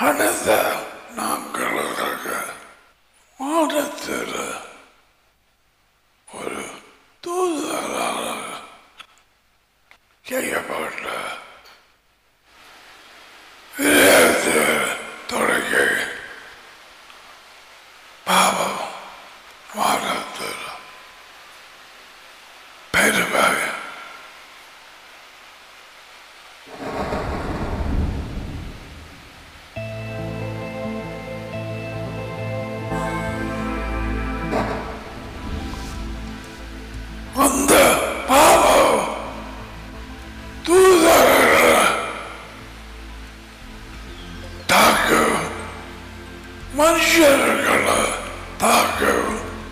கடந்த நாட்களாக மாதத்தில் ஒரு தூதராக செய்யப்பட்ட இதயத்தில் தொடங்கி பாவம் மாதத்தில் பெருமை அந்த பாவம் தூதர்களை தாக்கும் மனுஷர்களை தாக்கும்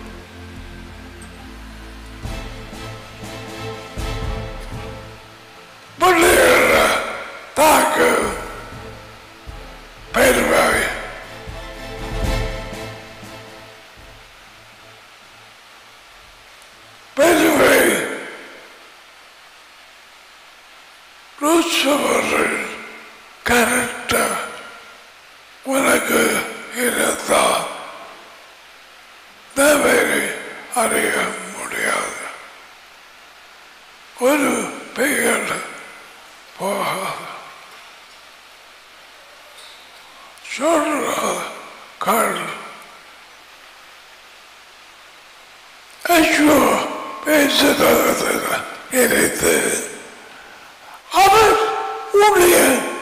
பிள்ளைகளை தாக்கும் பெருமை பெருமை ருச்சவர்கள் கரெக்டா உனக்கு இருந்தா தேவரை அறிய முடியாது ஒரு பெயர் போகாது சொல்ற கண் ஐயோ பேசுகிறது நினைத்து அவர் உடைய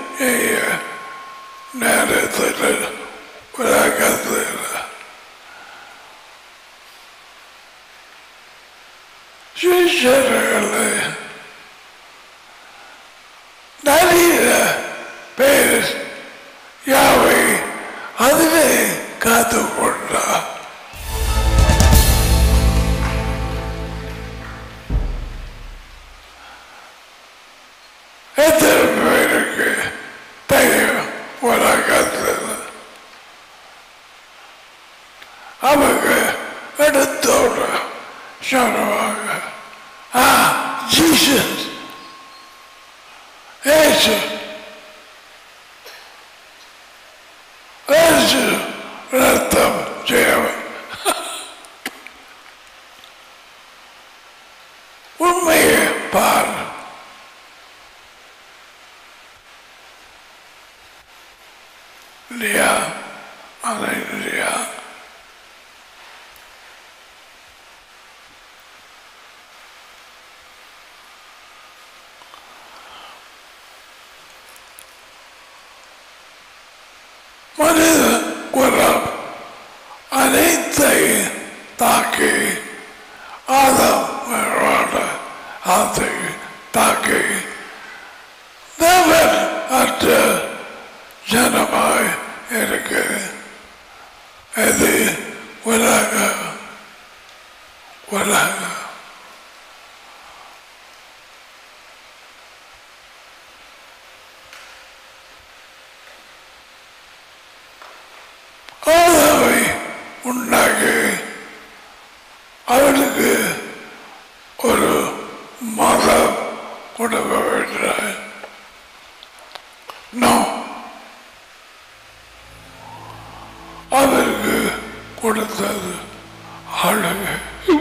நேரத்தில் உலகத்தில் சிஷர்களை நிறைய பேர் யாவை அதிலே காத்து கொண்டார் எத்தனை பேருக்கு தெரியும் உலகத்தில் அவங்க எடுத்தோட சொல்லுவாங்க ஆ ஜீசஸ் ஏசு ஏசு ரத்தம் செய்யவன் உண்மையை பார் இல்லையா அதை இல்லையா மனித குலம் அனைத்தையும் தாக்கி ஆதம் அதை தாக்கி தேவன் அற்ற ஜனமாய் இருக்கு இது உலக உலக ஆதாவை உண்டாக்கி அவனுக்கு ஒரு மதம் கொடுக்க வேண்டும் நோ அவருக்கு கொடுத்தது ஆளுகை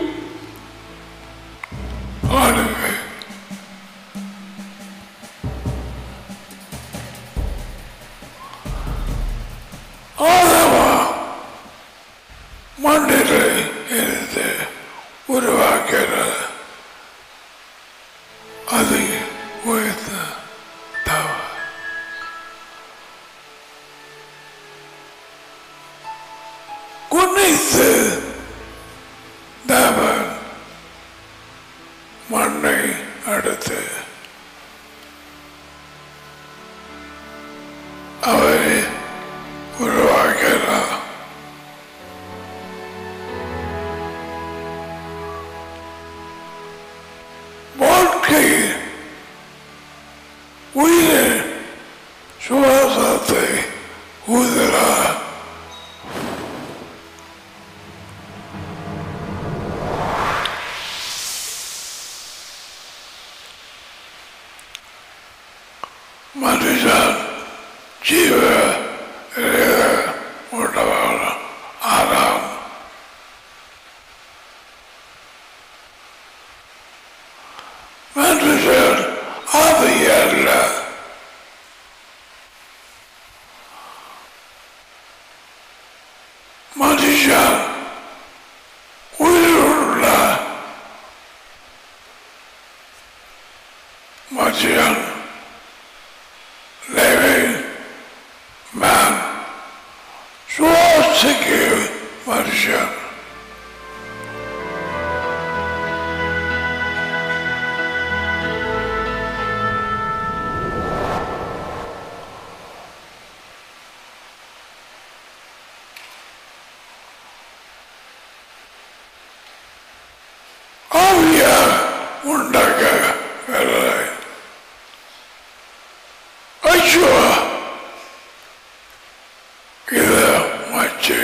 ஆளுகை ஆதவா மண்ணில் இருந்து உருவாக்கிற அது உயர்த்த தவ குன்னித்து தேவன் மண்ணை அடுத்து அவரை உருவாக்கிறார் வாழ்க்கை உயிர் சுவாசத்தை ஊதுகிறார் மனுஷன் உயிருள்ள மனுஷன் living man சுவாசிக்கு மனுஷன் ஆவிய உண்டாக்க வேலை ஐயோ இத வச்சு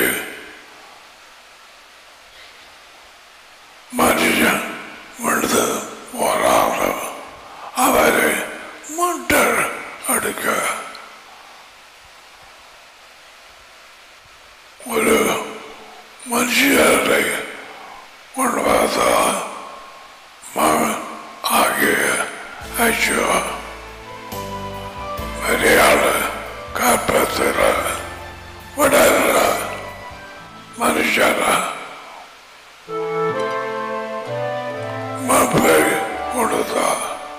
மனுஷன் விழுது போராட அவரை முண்டர் அடுக்க ஒரு மனுஷரை கொண்டு வந்தா மகன் ஆகிய ஐயோ பெரியாள் காப்பத்தில் விடல மனுஷன மப்பை கொடுத்தா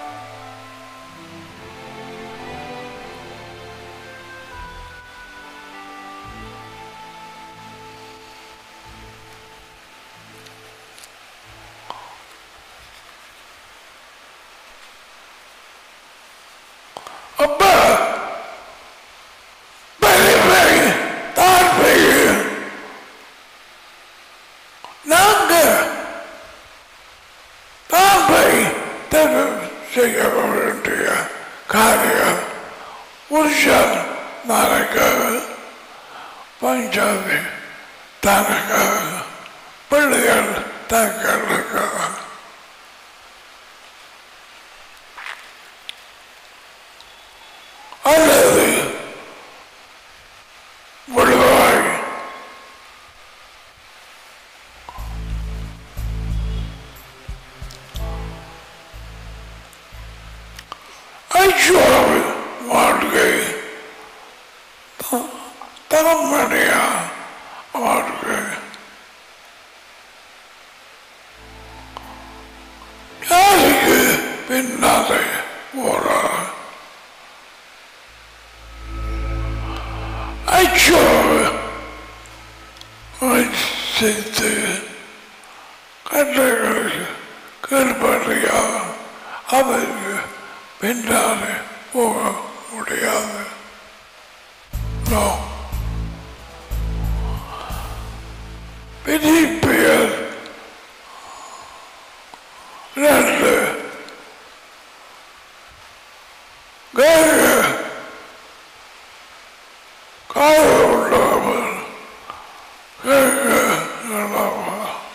அப்பா பெரியவை தாழ்வை நாங்க தாழ்வை தரு செய்ய வேண்டிய காரியம் புருஷன் நாளைக்காக பஞ்சாபி தனக்காக பிள்ளைகள் தங்களுக்காக அல்லது விடுவாய் ஐயோவி வாழ்க்கை தரமணியா வாழ்க்கை யாருக்கு பின்னாலே போறார் ஐயோ சேர்த்து கண்டைகளுக்கு கருப்பறையா அதற்கு பின்னாலே போக முடியாது நோ விதி பெயர் ரெண்டு கேட்க காயம் உள்ளவர் கேட்க நல்லவா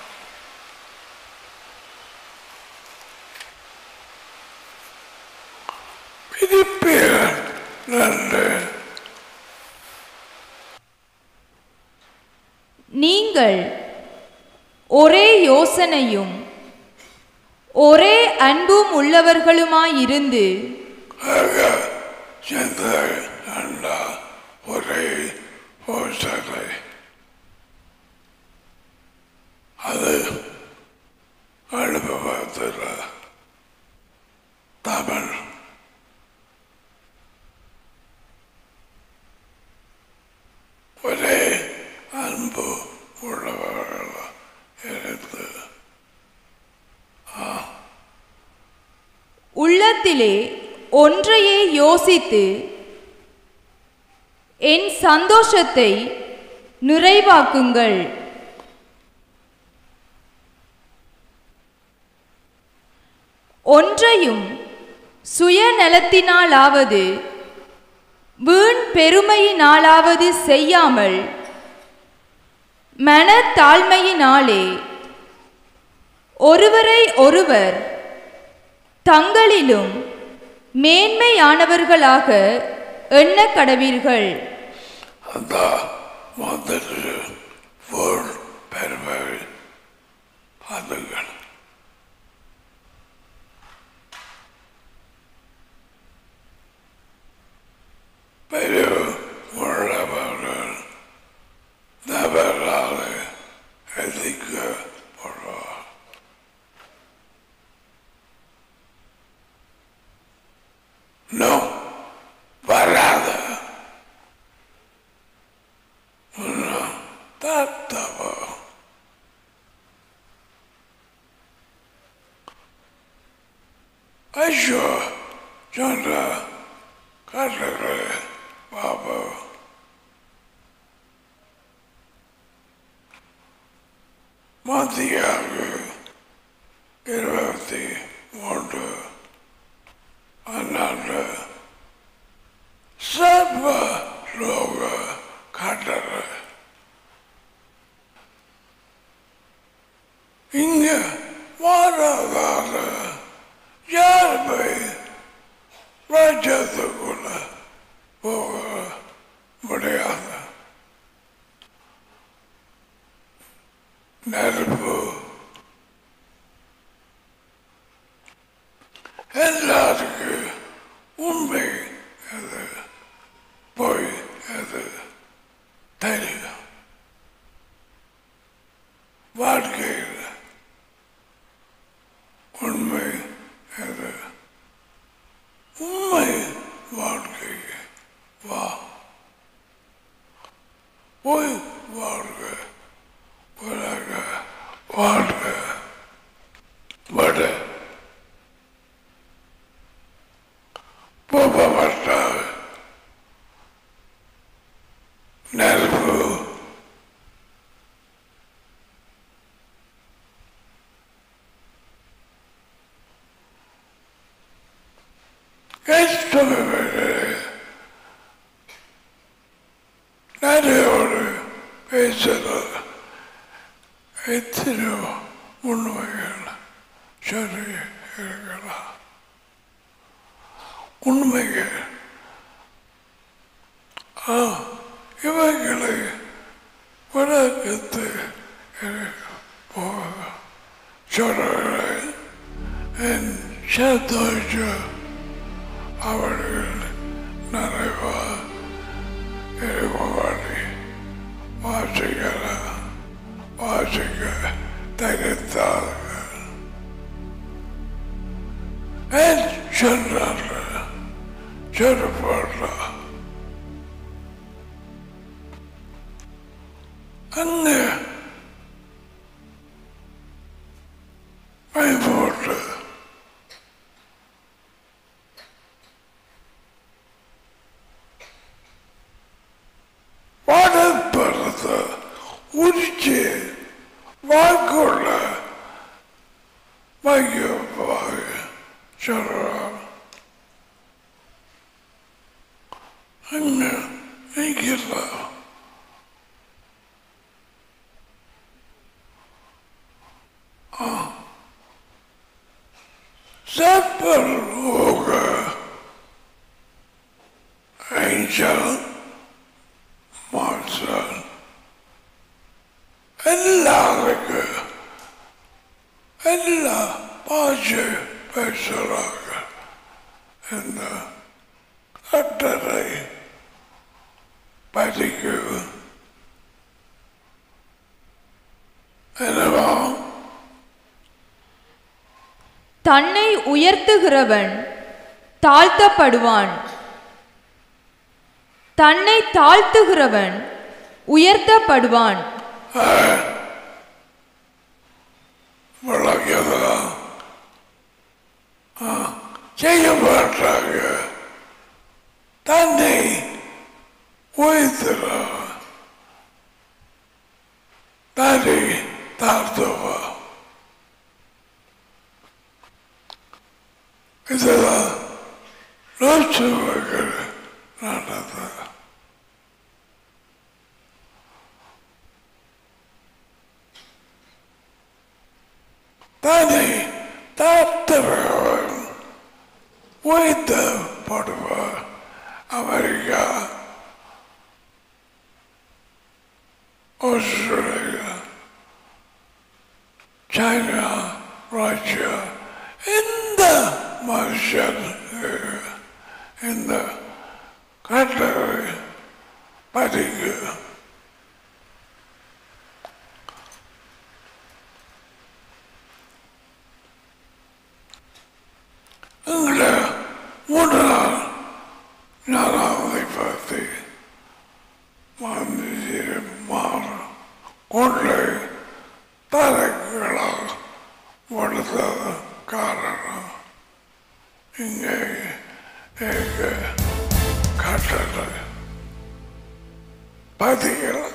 விதிப்பேன் நல்ல நீங்கள் ஒரே யோசனையும் ஒரே அன்பும் உள்ளவர்களுமாயிருந்து சிந்தை நல்ல ஒரே யோசனை அது அனுபவத்தில் தமிழ் ஒரே அன்பு உள்ளவர்கள் இருந்து உள்ளத்திலே ஒன்றையே யோசித்து என் சந்தோஷத்தை நிறைவாக்குங்கள் ஒன்றையும் சுயநலத்தினாலாவது வீண் பெருமையினாலாவது செய்யாமல் மனத்தாழ்மையினாலே ஒருவரை ஒருவர் தங்களிலும் மேன்மையானவர்களாக எண்ண கடவீர்கள் அந்த வந்துட்டு போல் பெருமை அதுகள் பெரிய உள்ளவர்கள் நபரால் தத்தவ ஐயோ சொன்ன கட்டுற பாபா மத்தியாக இருபத்தி மூன்று பன்னெண்டு சர்வ லோக கட்டள இங்க மாறாதார யாருமே ராஜ்யத்துக்குள்ள போக முடியாது நெருப்பு எல்லாருக்கும் உண்மை அது பொய் அது தெரியும் வாழ்க்கையில் உண்மை அது உண்மை வாழ்க்கை வா பொய் வாழ்க உலக வாழ்க வட போகப்பட்டால் நெருப்பு கஷ்டமே நிறையோடு பேசுறது எத்தனையோ உண்மைகள் சரி இருக்கலாம் உண்மைகள் ஆ இவைகளை விளக்கத்து போக சொல்கிறேன் என் சந்தோஷம் அவர்கள் நிறைவா இருப்பவரை வாசிக்கிற வாசிக்க தகுத்தார்கள் என் சொன்னார்கள் சொல்லப்படுறா அங்க பயப்போட்டு வாடப்படுறத உரிச்சு வாக்குள்ள வைக்கப்பாக சொல்றான் அங்க நிற்கலாம் Seppel Hoge, Angel, Marcel, எல்லாருக்கும் எல்லா பாஷை பேசுகிறாங்க இந்த கட்டளை படிக்கும் என்னவா தன்னை உயர்த்துகிறவன் தாழ்த்தப்படுவான் தன்னை தாழ்த்துகிறவன் உயர்த்தப்படுவான் விளக்கியதா செய்ய மாட்டாங்க தன்னை உயர்த்துறா தன்னை தாழ்த்துவா இதெல்லாம் நூற்று மக்கள் நடந்தது தன்னை தாழ்த்தவர்கள் உயர்த்தப்படுவார் அமெரிக்கா ஆஸ்திரேலியா சைனா ரஷ்யா இந்த மனுஷன் இந்த கட்டளை படிக்க எங்களை மூன்று நாள் நாலாவதை பார்த்து மாந்திரி மாறும் கொண்டு தலைகளால் கொடுத்தது காரணம் இங்கே இங்கே கட்டளை பார்த்தீங்களா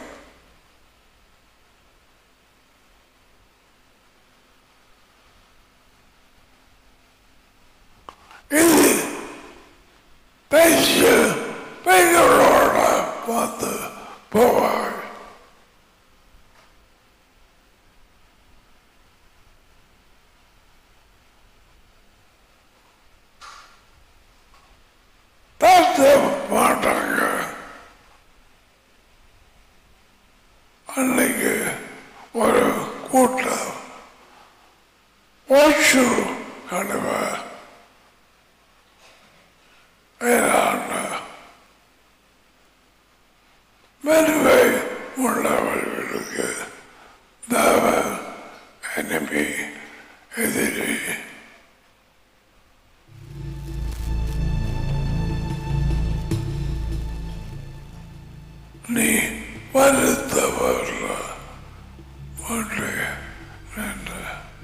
இது பேச பெண்களோட வந்து போவாங்க பேச மாட்டாங்க அன்னைக்கு ஒரு கூட்டம் ஓச்சு கடுவை வேறாண்ட மெருவை உள்ளவர்களுக்கு தேவ enemy எதிரி நீ வருத்தவர் ஒன்று என்று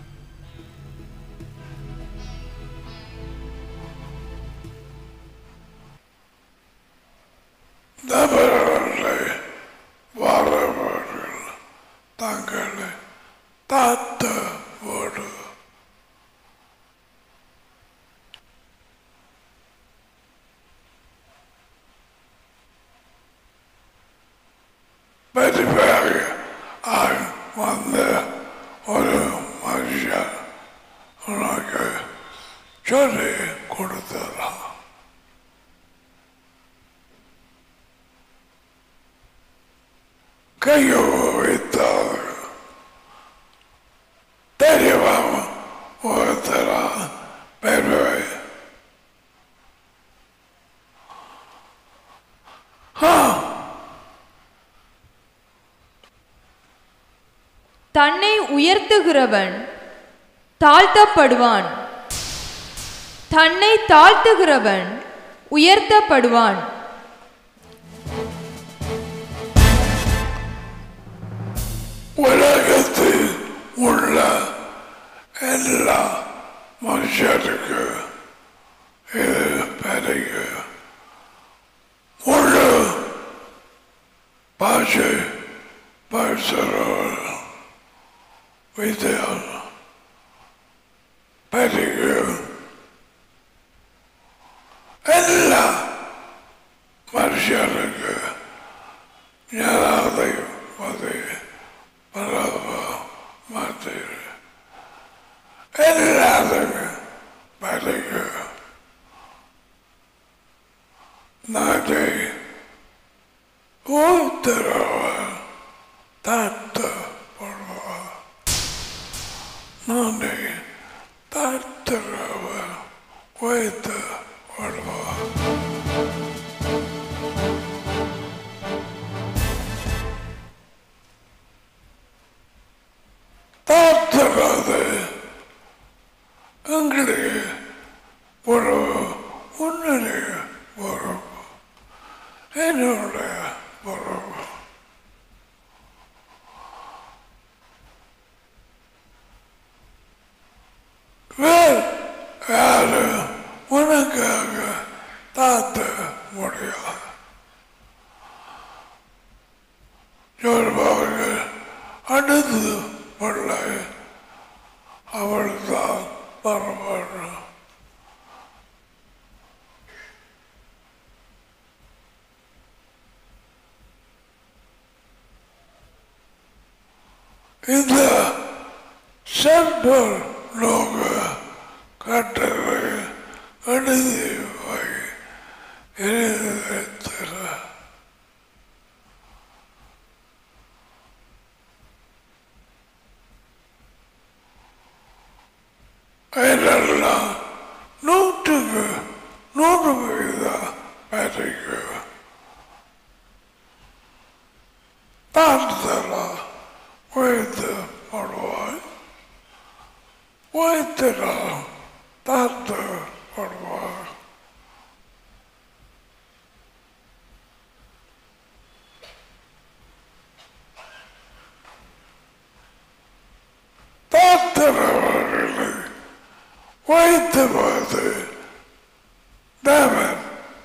நபர்களை வரவர்கள் தங்களை தாத்த போடு பதிவாக ஆய் வந்த ஒரு மனுஷன் உனக்கு சொல்லி கொடுத்துறான் கையை வைத்தார் தெரியவாம ஒருத்தரா பெருவை தன்னை உயர்த்துகிறவன் தாழ்த்தப்படுவான் தன்னை தாழ்த்துகிறவன் உயர்த்தப்படுவான் உலகத்தில் உள்ள எல்லா மனுஷருக்கு இது பெரிய முழு பாஷை பேசுகிறவர் வித்தியாசம் பெரிய எல்லா மனுஷருக்கு ஞானாதையும் மதி பரவ மாத்தீர் எல்லாத்துக்கும் பெரிய நாட்டை ஊத்துறவ தாத்த போடுவ நாட்டை தாத்துறவ உயர்த்த போடுவ தாத்துறது எங்களுடைய ஒரு உன்னுடைய ஒரு என்னுடைய ஒரு வேறு யாரு உனக்காக தாத்த முடியாது சொல்வார்கள் அடுத்து பிள்ளை அவள்தான் பரவாயில்ல இந்த சென்ட்ரல் லோக கட்டளை எழுதி வை எழுதி தர இதெல்லாம் நூற்றுக்கு நூறு வீதம் பேருக்கு தாழ்த்தலாம் உயர்த்து போடுவாய் உயர்த்தலாம் தாழ்த்து போடுவாய் வைத்து பார்த்து தேவன்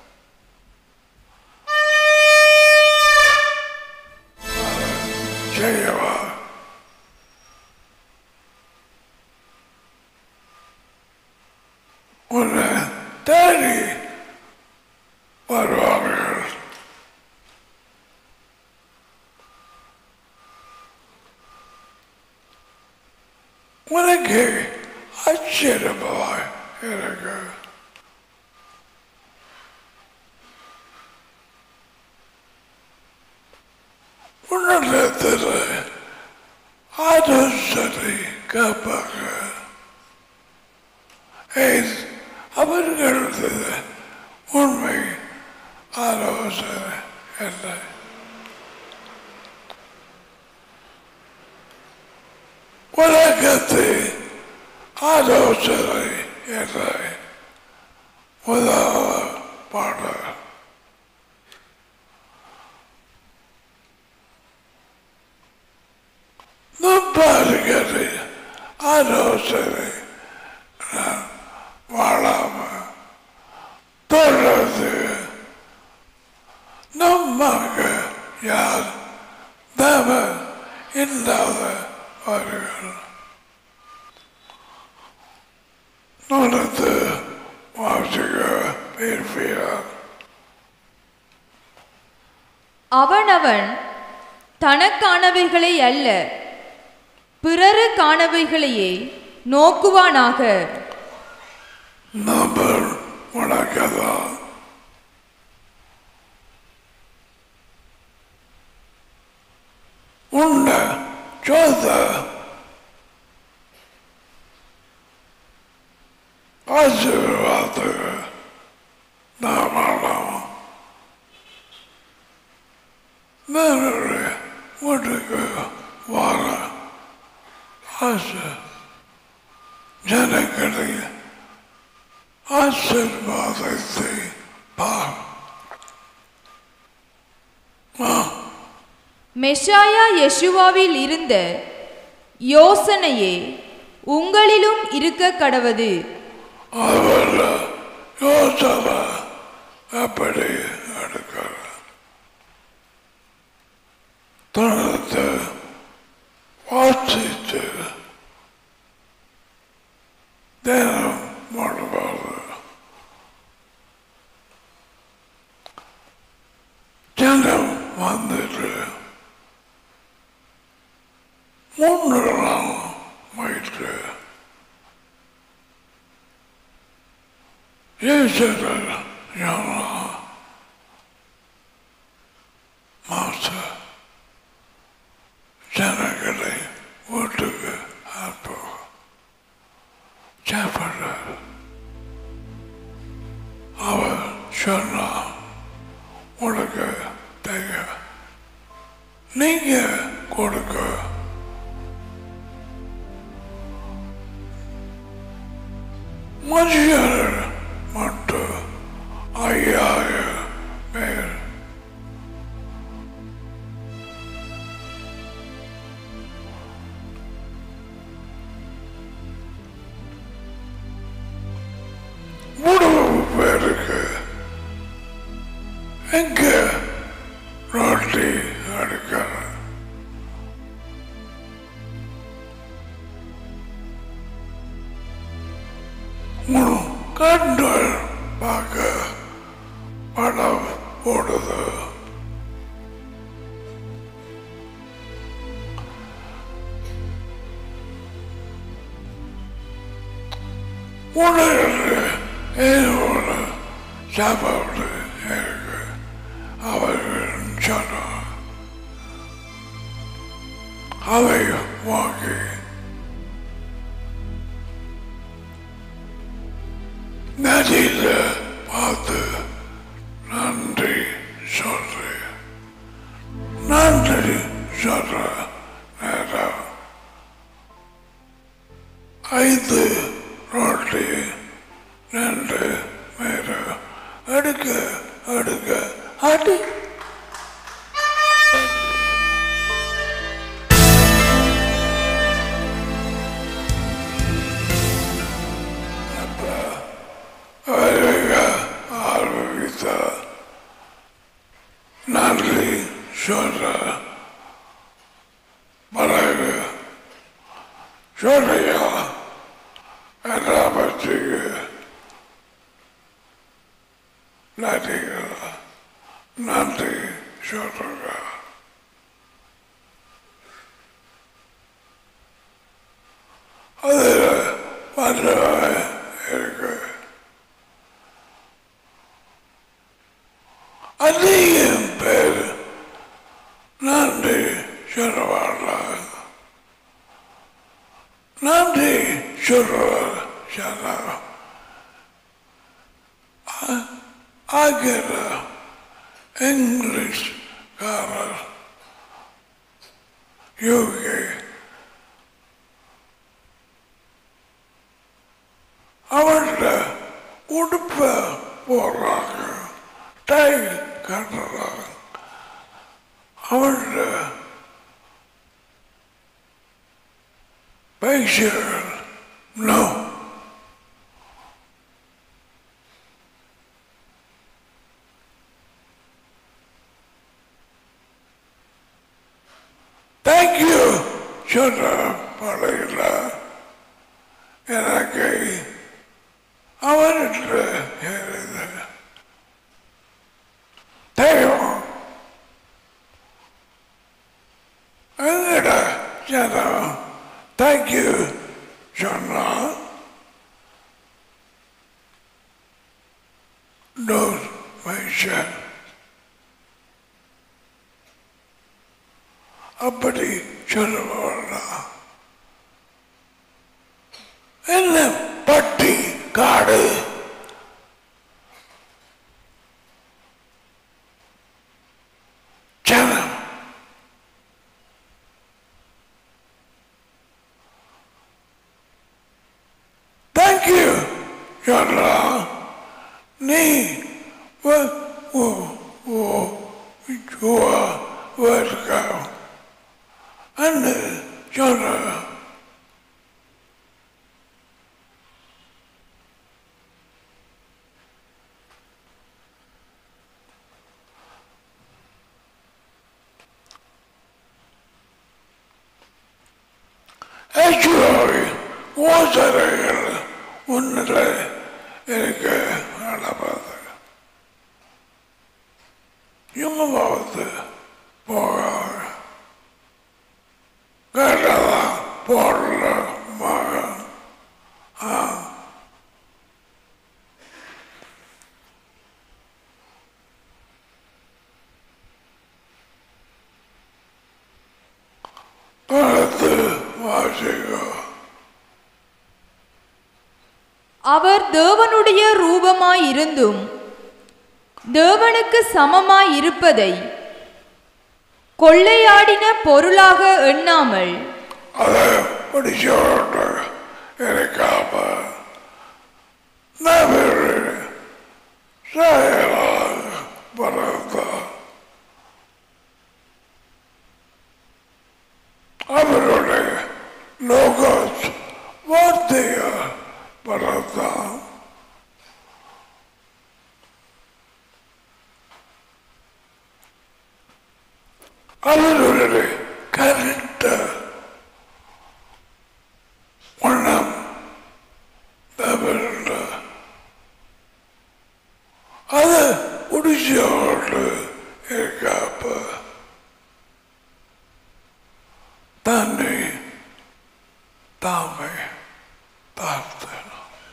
செய்யவா உன்னை தேடி வருவார்கள் உனக்கு ஆச்சரியமாய் இருக்கு உன்னிடத்தில் ஆலோசனை கேட்பாங்க ஏன் அவர்களது உண்மை ஆலோசனை இல்லை உலகத்தை ஆலோசனை இல்லை முதல் பாடல் நம்பாருகிறது ஆலோசனை நான் வாழாம தொடர்ந்து நம்பாக யார் தேவ இல்லாதவர்கள் நடந்து வாசிக்க விரும்பியார் அவனவன் தனக்கானவைகளை அல்ல பிறருக்கானவைகளையே நோக்குவானாக நம்பர் உனக்குதான் உன்னை சொந்த ஆசீர்வாதத்துக்கு நாம் ஆடலாம் வேறொரு வீட்டுக்கு வர ஆசை ஜனங்களை ஆசீர்வாதத்தை பார் மெஷாயா யெஷுவாவில் இருந்த யோசனையே உங்களிலும் இருக்க கடவது அவள் யோசனை எப்படி எடுக்கிற தனது வாசித்து தினம் முழுவது ஜனம் வந்துட்டு மூன்று நாள் வயிற்று ஈஸ்வரர் ஞானா மாச ஜனங்களை வீட்டுக்கு அனுப்பு சாப்பிட அவர் சொன்னா உனக்கு தெரிய நீங்க கொடுக்க மனுஷர் மட்டும் ஐயாயிரம் பேர் மூணு பேருக்கு எங்க ரொட்டி எடுக்கிற மூணு கண்கள் பார்க்க படம் போடுது உணர்வு ஏதோட சாப்பாடு இருக்கு அவர்கள் சொன்னார் அவை வாங்கி நதியில பார்த்து நன்றி சொல்றேன் நன்றி சொல்ற நேரம் ஐந்து ரொட்டி ரெண்டு மேல அடுக்க அடுக்க அடி சொல்றியா எல்லா பற்றிக்கு நன்றிகளா நன்றி சொல்றா அது வல்லவன் இருக்கு அதிகம் பேர் நன்றி சொல்லுவார்கள் நன்றி சொல்லுவார் சொன்னார் ஆகிற இங்கிலீஷ்காரர் யூகே அவன்கிட்ட உடுப்ப போடுறாங்க டை கட்டுறாங்க அவன்கிட்ட பேசுகள் நோ தேங்க்யூ சொல்ற படையில எனக்கு அவன்கிட்ட எழுது தெய்வம் எங்கட ஜனம் தேங்க்யூ சொன்னா டோர் மைஷன் அப்படி சொல்லுவாங்களா என்ன பட்டி காடு ஜனம் தேங்க்யூ சொல்றா நீ வ- ஓ ஓ ஜுவா welcome அன்னு சொல்ற Actually, ஓசரைகள் ஒன்றில் எனக்கு நடப்பது இவங்காவது போகாது கேட்டதான் போடல மகன் கழுத்து வாசிக்கும் அவர் தேவனுடைய ரூபமாயிருந்தும் தேவனுக்கு சமமாயிருப்பதை கொள்ளையாடின பொருளாக எண்ணாமல் அதை பிடிச்சோட்டு இருக்காம நபரு செயலாக பிறந்தார் அவருடைய லோகஸ் வார்த்தையால் பிறந்தான் அவருடைய கருத்த மனம் தவிர அதை முடிச்சோடு இருக்காப்ப தன்னை தாமை தாழ்த்தணும்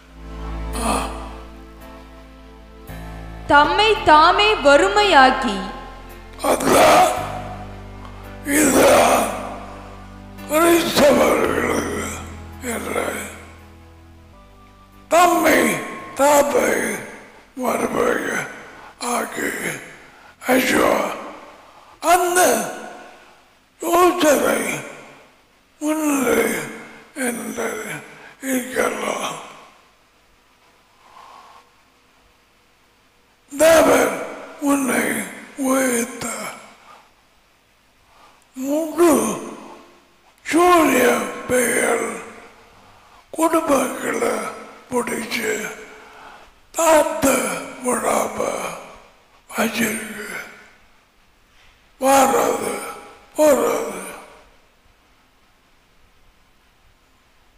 தம்மை தாமே வறுமையாக்கி அதான் இதுதான் கிறிஸ்தவர்களுக்கு என்ற தம்மை தாப்பை மறுபடிய ஆக்கி ஐயோ அந்த யோசனை முன்னே என்று இருக்கலாம் தேவன் உன்னை உயர்த்தார் முழு சூரிய பெயர் குடும்பங்களை பிடிச்சு தாத்த விடாம வச்சிருக்கு வர்றது போறது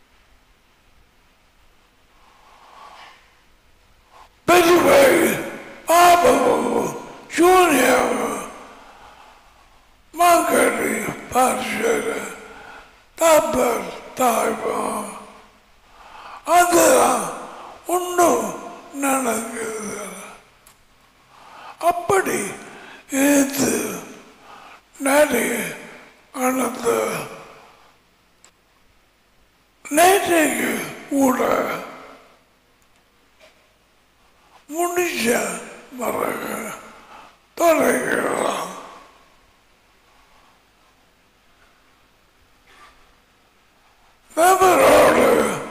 பரிசுர தப்பர் தாய்வம் அதுதான் ஒன்றும் நடக்குது அப்படி இது நிறைய அனந்த நேற்றைக்கு கூட முடிஞ்ச பிறகு தொடங்கலாம் நபரோடு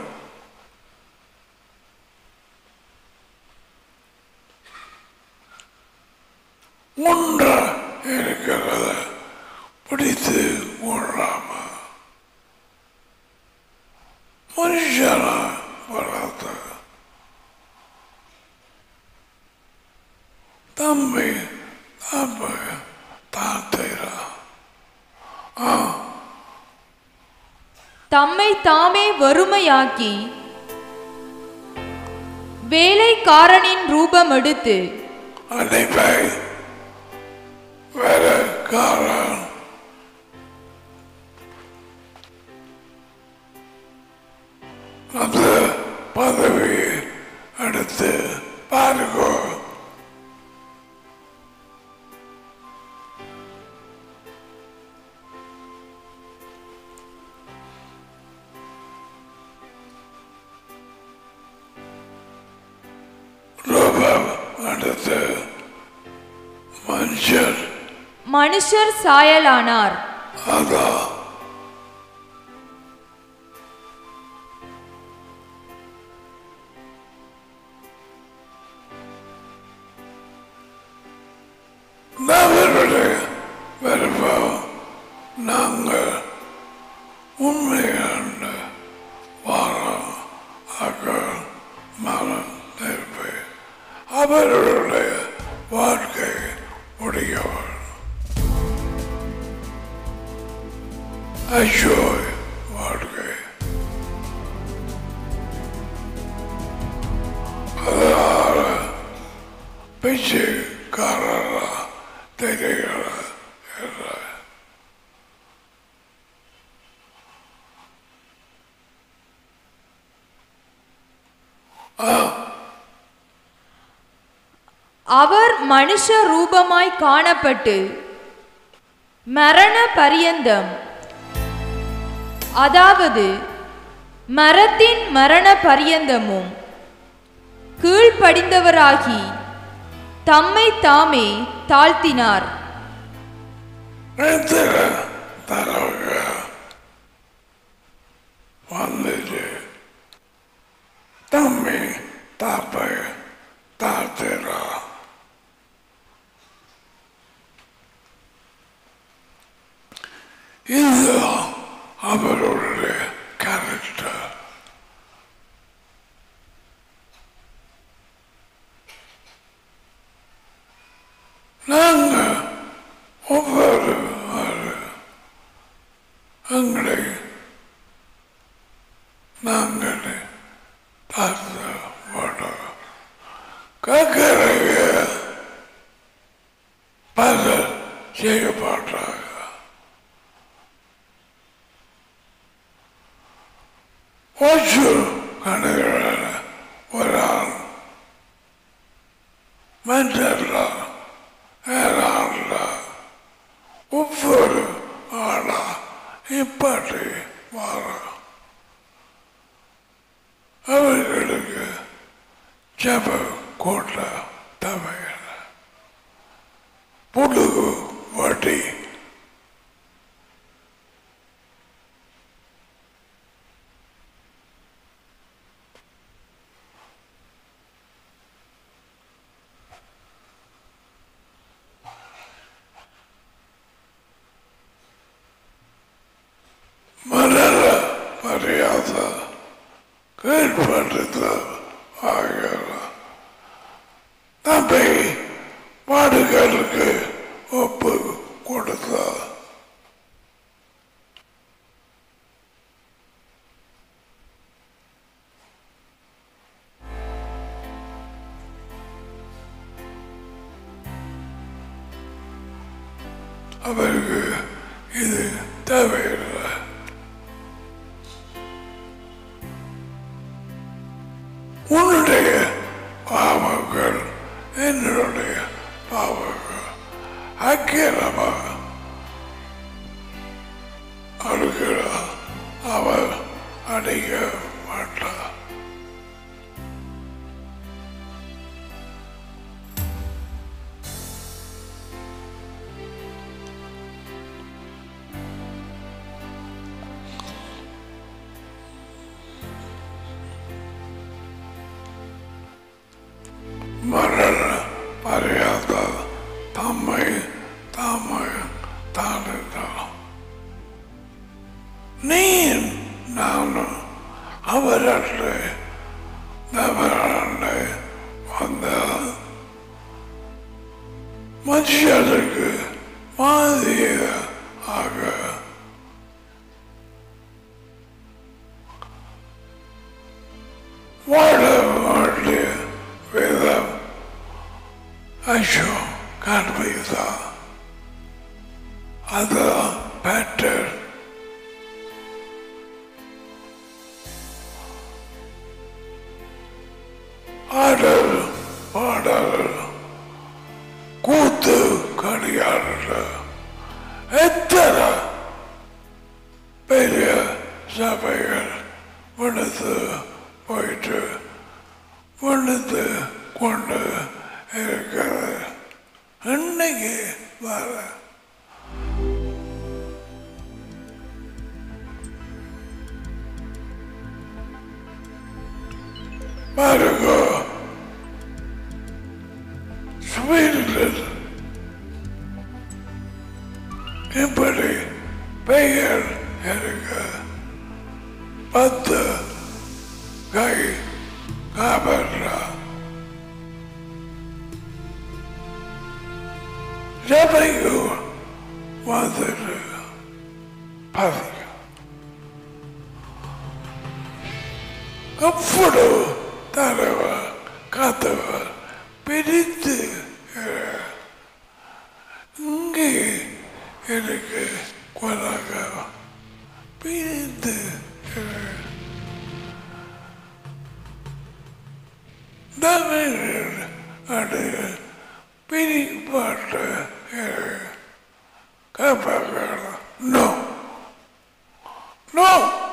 ஒன்ற இருக்கிறத பிடித்து கொள்ளாம மனுஷனா வராத தம்பி தம்பி தாத்தைரா தம்மை தாமே வறுமையாக்கி வேலைக்காரனின் ரூபம் எடுத்து அன்னைப்பை வேற காரன் அந்த பதவி எடுத்து பாருங்க ரூபம் எடுத்து மனுஷர் மனுஷர் சாயலானார் அதான் நபருடைய விருப்பம் நாங்கள் உண்மையான வாரம் அகல் மனம் நெருப்பு அவர்களுடைய வாழ்க்கை உடையவர் அஜோய் வாழ்க்கை அதனால பிச்சைக்காரரா தெரிகிற அவர் மனுஷ ரூபமாய் காணப்பட்டு மரண பரியந்தம் அதாவது மரத்தின் மரண பரியந்தமும் கீழ்ப்படிந்தவராகி தம்மை தாமே தாழ்த்தினார் நிறுத்துற தரவுக வந்துச்சு தம்பி தாப்பை தாத்துறா இதுதான் அவருடைய கேரக்டர் நாங்கள் ஒவ்வொரு ஆளு எங்களை நாங்கள் பார்த்து மாட்டோம் கேட்கறங்க பல செய்ய மாட்டாங்க ஓச்சு கணக்கில் ஒரு ஆள் மஞ்சள்ல ஏறாள்ல ஒவ்வொரு ஆளா இப்பாட்டி மாற அவர்களுக்கு ஜப கூட்ட தவையில் புழுகு வட்டி மலர மரியாத கீழ்படுத்த ஆகலாம் தம்பி மாடுகளுக்கு ஒப்பு கொடுத்தார் அவருக்கு இது தேவையில்லை உன்னுடைய பாவங்கள் என்னுடைய பாவங்கள் அக்கிரமாக அழுகிறார் அவர் அடிக்க மாட்டார் மரண அறியாத தம்மை தாமை தானிட்டான் நீ நானும் அவரல்ல நபரல்ல வந்த மனுஷருக்கு மாதிரியாக வாழ வேண்டிய வேதம் ஐயோ காண்பிதா அதான் பேட்டர் ஆடல் பாடல் கூத்து கடிகாரல் எத்தனை பெரிய சபைகள் விழுந்து போயிட்டு விழுந்து கொண்டு இருக்கிறது இன்னைக்கு வர பாருங்க ஸ்வீடில் இப்படி பெயர் இருக்கு பத்து கை காபர்ரா சபைக்கு வந்துட்டு பாருங்க அவ்வளோ தலைவர் காத்தவர் பிரித்து இரு. இங்கே எனக்கு கொலாக பிரித்து இரு. தமிழ் அது பிரிப்பாட்டு காப்பாங்க நோ நோ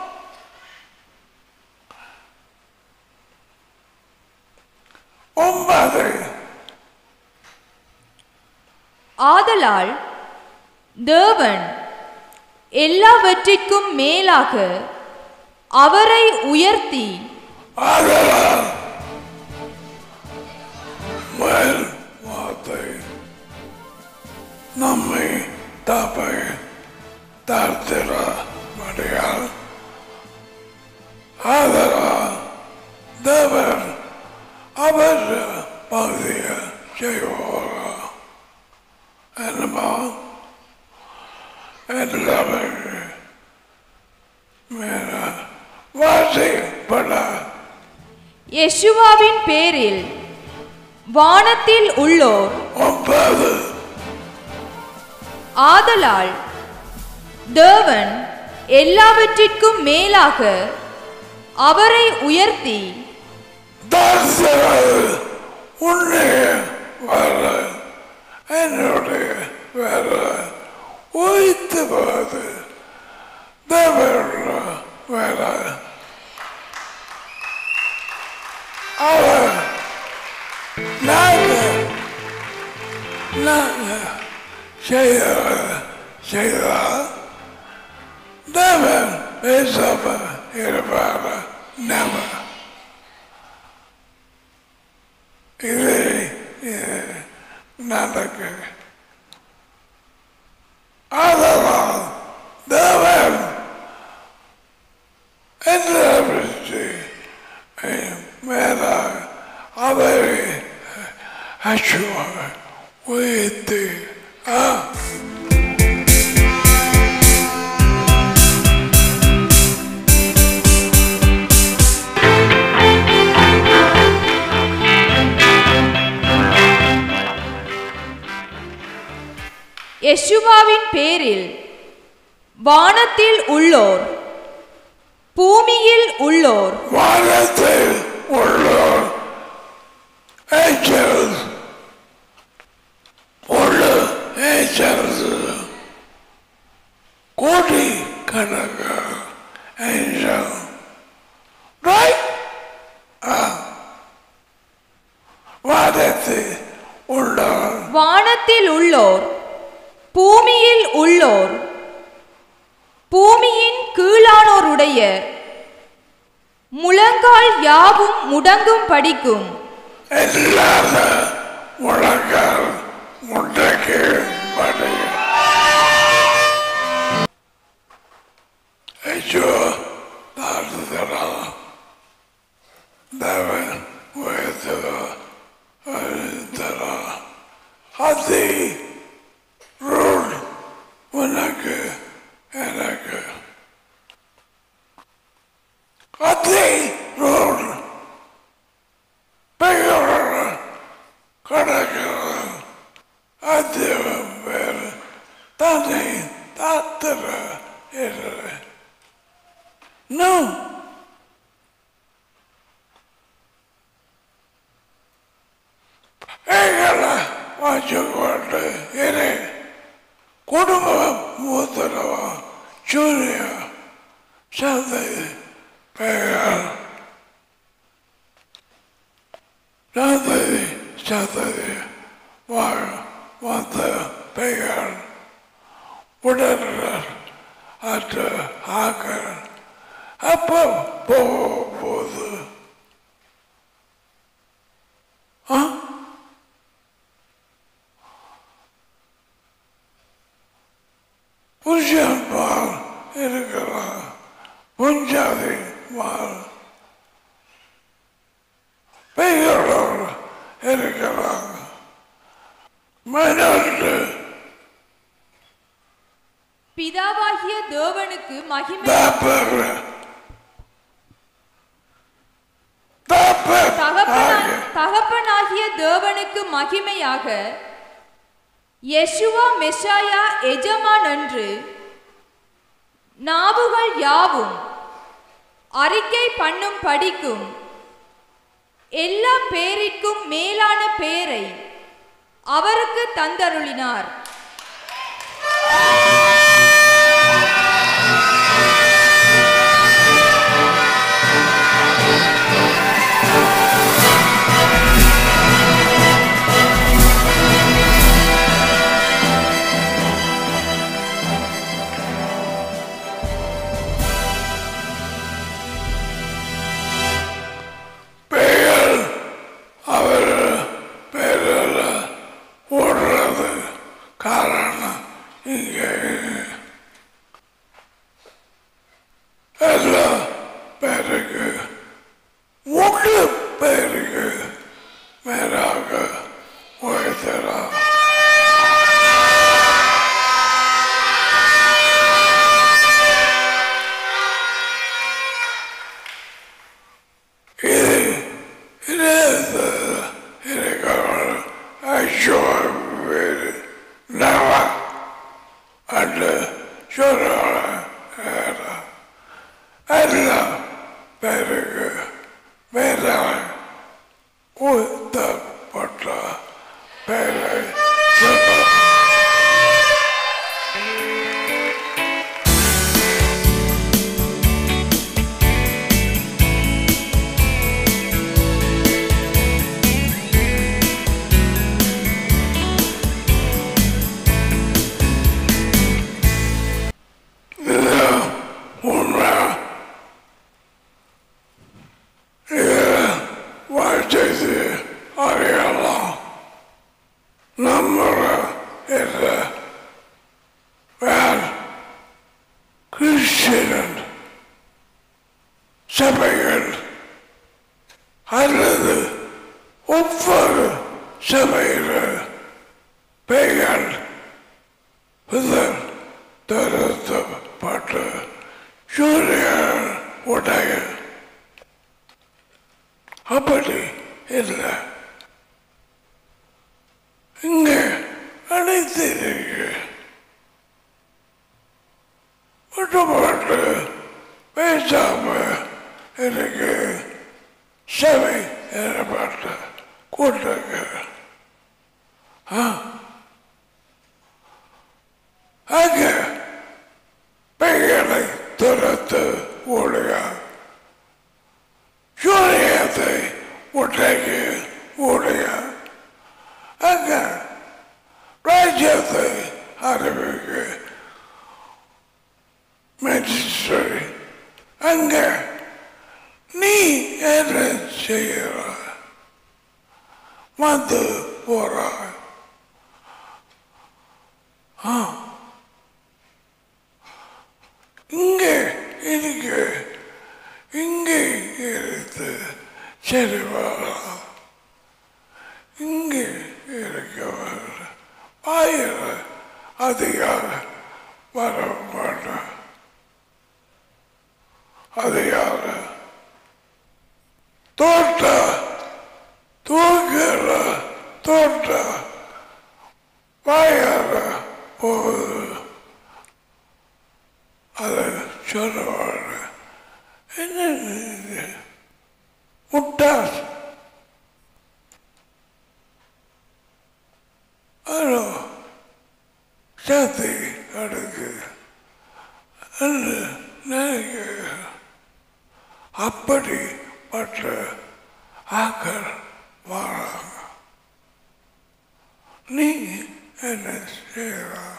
ஒன்பது ஆதலால் தேவன் எல்லாவற்றிற்கும் மேலாக அவரை உயர்த்தி ஆதலால் மேல் வார்த்தை நம்மை தாப்பை தாழ்த்திட முடியாது ஆதலால் தேவன் அவர் பகுதியை செய்வாரா என்னமா எல்லாமே மேல வாசிப்பட யெஷுவாவின் பேரில் வானத்தில் உள்ளோர் ஒன்பது ஆதலால் தேவன் எல்லாவற்றிற்கும் மேலாக அவரை உயர்த்தி தாசர்கள் உன்னை வர என்னுடைய வேற உயித்து போது தேவருடைய வேற அவர் நாங்கள் நாங்கள் செய்த செய்தால் தேவன் பேசாம இருப்பார் நம்ம இது இது நடக்கு அதனால் தேவன் என்று மேல அவரை அச்சுவாக உயர்த்தி ஆ யெஷுவாவின் பேரில் வானத்தில் உள்ளோர் பூமியில் உள்ளோர் வானத்தில் உள்ளோர் ஏஞ்சல்ஸ் உள்ள ஏஞ்சல்ஸ் கோடி கணக்கு ஏஞ்சல் ரைட் வானத்தில் உள்ளோர் வானத்தில் உள்ளோர் பூமியில் உள்ளோர் பூமியின் கீழானோருடைய முழங்கால் யாவும் முடங்கும் படிக்கும் இல்லாத முழங்கால் முட்டைக்கு படி ஐயோ தாழ்த்துதரா தேவன் உயர்த்தரா அழுத்தரா அதி ரூல் உனக்கு எனக்கு அதி ரூல் பெயரோட கடற்கிறது அத்தியம் வேறு தன்னை தாத்திர இல்லை நோ எங்களை வச்சுக்கொண்டு இரு குடும்பம் மூத்தரவா சூரிய சந்தை பெயர் சந்ததி சந்ததி வாழ வந்த பெயர் உடனர் அற்ற ஆக்கள் அப்போ போகும்போது ஆ புருஷன் மால் இருக்கலாம் புஞ்சாதி மால் பெயரோடு இருக்கிறாங்க மனோடு பிதாவாகிய தேவனுக்கு மகிமை தாப்பர் தாப்பர் தகப்பனா- தகப்பனாகிய தேவனுக்கு மகிமையாக யெஷுவா மெஷாயா எஜமான் என்று நாவுகள் யாவும் அறிக்கை பண்ணும் படிக்கும் எல்லா பேரிற்கும் மேலான பேரை அவருக்கு தந்தருளினார் பெயர் அவர் பெயரில் ஓடுறது காரணம் இங்கே எல்லா பேருக்கு மூன்று பேருக்கு மேலாக உயர்த்தலாம் இது இது இருக்கிற ஐயோ வீடு நவ அண்டு சொல்றாங்க எல்லாம் பேருக்கு மேலாக ஊத்தப்பட்ட பேரை சொல்றாங்க இது உண்மை இது வாழ்க்கைக்கு அறியலாம் நம்மள இது வேறு கிறிஸ்டியன் சபைகள் அல்லது ஒவ்வொரு சபையில் பெயர் இதன் திருத்தப்பட்ட சூரிய உடைய அப்படி இல்லை இங்கே அனைத்திருக்கு விட்டுப்பட்டு பேசாம எனக்கு சபை ஏற்பட்ட கூட்டங்க அங்க பெயரை துரத்து ஓடுக சூரியத்தை உடைக்கு ஓடுக அங்க ராஜ்யத்தை அறிவிக்கு மெஜிஸ்ட்ரேட் அங்க நீ என்ன செய்கிற வந்து போறாய் இங்கே இருக்கு இங்கே இருந்து சரி வரலாம் இங்கே இருக்கவர் ஆயிர அதிகார வர மாட்டான் அதிகார தோட்ட தூக்கிற தோட்ட வாயார போகுது அதை சொல்லுவாங்க என்ன இது? முட்டாள் அதோ சாத்தி அடுக்கு என்று நினைக்க அப்படி மற்ற ஆக்கள் வாழாங்க நீ என்ன செய்யலாம்